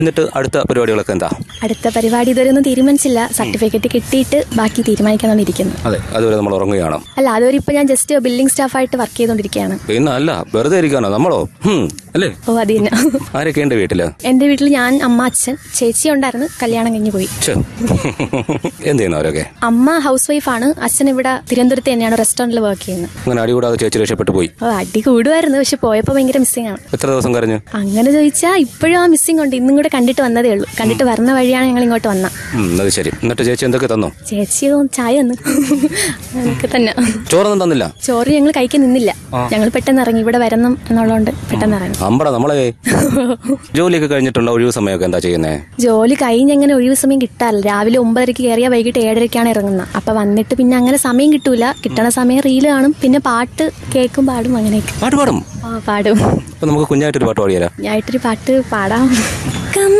എന്നിട്ട് അടുത്ത പരിപാടികളൊക്കെ എന്താ അടുത്ത പരിപാടി ഇതുവരെ ഒന്നും തീരുമാനിച്ചില്ല സർട്ടിഫിക്കറ്റ് കിട്ടിയിട്ട് ബാക്കി തീരുമാനിക്കാമെന്നിരിക്കുന്നു അതെ അതുവരെ നമ്മൾ ഉറങ്ങുകയാണ് അല്ല അതുവരെ ഇപ്പൊ ഞാൻ ജസ്റ്റ് ബിൽഡിംഗ് സ്റ്റാഫായിട്ട് വർക്ക് ചെയ്തുകൊണ്ടിരിക്കുകയാണ് പിന്നെ അല്ല വെറുതെ ഇരിക്കാനോ നമ്മളോ ഹും, അല്ലേ ഓ അത് തന്നെ ആരൊക്കെ ഉണ്ട് വീട്ടില് എന്റെ വീട്ടിൽ ഞാൻ അമ്മ അച്ഛൻ ചേച്ചി ഉണ്ടായിരുന്നു കല്യാണം കഴിഞ്ഞ് പോയി ഛെ. എന്ത് ചെയ്യുന്നു അവരൊക്കെ അമ്മ ഹൗസ് വൈഫാണ് അച്ഛൻ ഇവിടെ തിരുവനന്തപുരത്ത് തന്നെയാണ് റെസ്റ്റോറന്റിൽ വർക്ക് ചെയ്യുന്നത് അങ്ങനെ അടികൂടാതെ ചേച്ചി രക്ഷപ്പെട്ടു പോയി ഓ അടി കൂടുമായിരുന്നു പക്ഷെ പോയപ്പോൾ ഭയങ്കര മിസ്സിംഗ് ആണ് എത്ര ദിവസം കരഞ്ഞു അങ്ങനെ ചോദിച്ചാൽ ഇപ്പോഴും ആ മിസ്സിംഗ് ഉണ്ട് ഇന്നും കൂടെ കണ്ടിട്ട് വന്നതേ ഉള്ളൂ കണ്ടിട്ട് വരുന്ന വഴിയാണ് ഞങ്ങൾ ഇങ്ങോട്ട് വന്ന ഉം, അത് ശരി എന്നിട്ട് ചേച്ചി എന്തൊക്കെ തന്നു ചേച്ചി ചായ തന്നു അതൊക്കെ തന്നെ ചോറൊന്നും തന്നില്ല ചോറ് ഞങ്ങൾ കഴിക്കാൻ നിന്നില്ല ഞങ്ങൾ പെട്ടെന്ന് ഇറങ്ങി ഇവിടെ വരണം എന്നുള്ളതുകൊണ്ട് പെട്ടെന്ന് ഇറങ്ങി അമ്പട നമ്മളെ ജോലിയൊക്കെ കഴിഞ്ഞിട്ടുള്ള ഒഴിവ് സമയമൊക്കെ എന്താ ചെയ്യുന്നേ ജോലി കഴിഞ്ഞ് അങ്ങനെ ഒഴിവ് സമയം കിട്ടാറില്ല രാവിലെ ഒമ്പതരക്ക് കയറിയാൽ വൈകിട്ട് ഏഴരയ്ക്കാണ് ഇറങ്ങുന്നത് അപ്പൊ വന്നിട്ട് പിന്നെ അങ്ങനെ സമയം കിട്ടൂല കിട്ടണ സമയം റീല് കാണും പിന്നെ പാട്ട് കേൾക്കും പാടും അങ്ങനെയൊക്കെ പാട്ട് പാടും ആ പാടും അപ്പൊ നമുക്ക് കുഞ്ഞായിട്ടൊരു പാട്ട് പാടിയാലോ ഞായിട്ടൊരു പാട്ട് പാടാം